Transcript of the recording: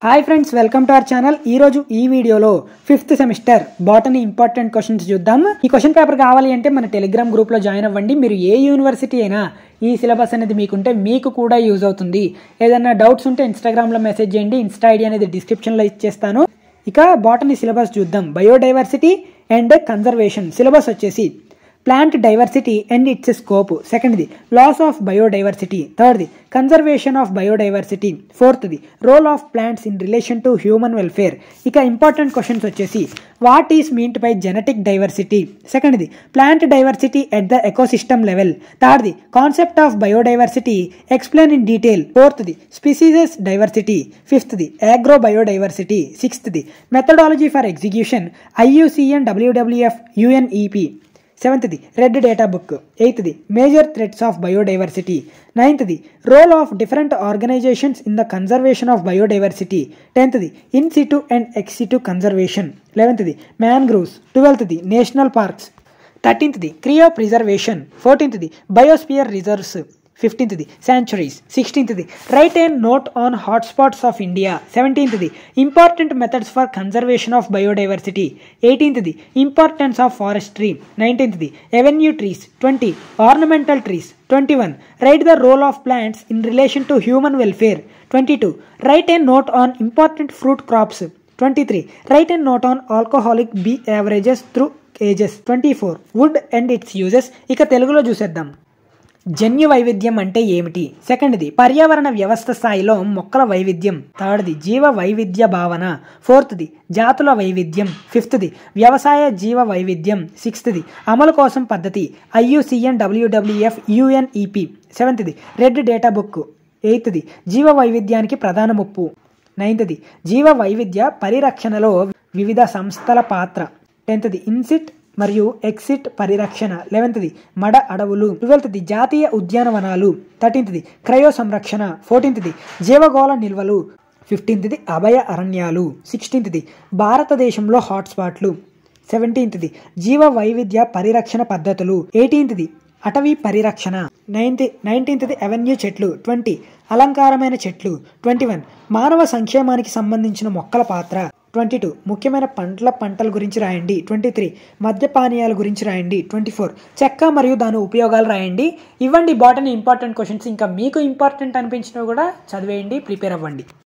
hi friends welcome to our channel ఈ రోజు ఈ వీడియోలో fifth semester botany important questions చూద్దాం ఈ క్వశ్చన్ పేపర్ కావాలి అంటే మన టెలిగ్రామ్ గ్రూప్లో జాయిన్ అవ్వండి మీరు ఏ యూనివర్సిటీ అయినా ఈ సిలబస్ అనేది మీకుంటే మీకు కూడా యూజ్ అవుతుంది ఏదైనా డౌట్స్ ఉంటే ఇన్స్టాగ్రామ్లో మెసేజ్ చేయండి ఇన్స్టా ఐడి అనేది డిస్క్రిప్షన్లో ఇచ్చేస్తాను ఇక బాటనీ సిలబస్ చూద్దాం బయోడైవర్సిటీ అండ్ కన్జర్వేషన్ సిలబస్ వచ్చేసి plant diversity and its scope సెకండ్ది లాస్ ఆఫ్ బయోడైవర్సిటీ థర్డ్ది కన్జర్వేషన్ ఆఫ్ బయోడైవర్సిటీ ఫోర్త్ది role of plants in relation to human welfare ఇక ఇంపార్టెంట్ క్వశ్చన్స్ వచ్చేసి what is meant by genetic diversity సెకండ్ది plant diversity at the ecosystem level థర్డ్ది concept of biodiversity explain in detail ఫోర్త్ది species diversity ఫిఫ్త్ది agro biodiversity సిక్స్త్ది methodology for execution IUCN WWF UNEP సెవెంత్ది red data book ఎయిత్ది major threats of biodiversity నైన్త్ది role of different organisations in the conservation of biodiversity టెన్త్ది in situ and ex situ conservation లెవెన్త్ది mangroves ట్వెల్త్ది national parks థర్టీన్త్ది cryo preservation ఫోర్టీన్త్ది biosphere reserves ఫిఫ్టీన్త్ది sanctuaries సిక్స్టీన్త్ది write and note on hotspots of India సెవెంటీన్త్ది important methods for conservation of biodiversity ఎయిటీన్త్ది importance of forestry నైన్టీన్త్ది avenue trees twenty ornamental trees twenty one write the role of plants in relation to human welfare twenty two write and note on important fruit crops twenty three write and note on alcoholic beverages through ages twenty four wood and its uses ఇక తెలుగులో చూసేద్దాం జన్యు వైవిధ్యం అంటే ఏమిటి సెకండ్ది పర్యావరణ వ్యవస్థ స్థాయిలో మొక్కల వైవిధ్యం థర్డ్ది జీవ వైవిధ్య భావన ఫోర్త్ది జాతుల వైవిధ్యం ఫిఫ్త్ది వ్యవసాయ జీవ వైవిధ్యం సిక్స్త్ది అమలు కోసం పద్ధతి ఐయుసిఎన్ డబ్ల్యూడబ్ల్యూఎఫ్ యుఎన్ఈపి సెవెంత్ది రెడ్ డేటా బుక్ ఎయిత్ది జీవ వైవిధ్యానికి ప్రధాన ముప్పు నైన్త్ది జీవ వైవిధ్య పరిరక్షణలో వివిధ సంస్థల పాత్ర టెన్త్ది ఇన్సిట్ మరియు ఎక్సిట్ పరిరక్షణ లెవెన్త్ది మడ అడవులు ట్వెల్త్ది జాతీయ ఉద్యానవనాలు థర్టీన్త్ది క్రయో సంరక్షణ ఫోర్టీన్త్ది జీవగోళ నిల్వలు ఫిఫ్టీన్త్ది అభయ అరణ్యాలు సిక్స్టీన్త్ది భారతదేశంలో హాట్స్పాట్లు సెవెంటీన్త్ది జీవ వైవిధ్య పరిరక్షణ పద్ధతులు ఎయిటీన్త్ది అటవీ పరిరక్షణ నైన్త్ నైన్టీన్త్ది అవెన్యూ చెట్లు ట్వంటీ అలంకారమైన చెట్లు ట్వంటీ వన్ మానవ సంక్షేమానికి సంబంధించిన మొక్కల పాత్ర ట్వంటీ టూ ముఖ్యమైన పంటల పంటల గురించి రాయండి ట్వంటీ త్రీ మద్యపానీయాల గురించి రాయండి ట్వంటీ ఫోర్ చెక్క మరియు దాని ఉపయోగాలు రాయండి ఇవ్వండి బాటనీ ఇంపార్టెంట్ క్వశ్చన్స్ ఇంకా మీకు ఇంపార్టెంట్ అనిపించినవి కూడా చదివేయండి ప్రిపేర్ అవ్వండి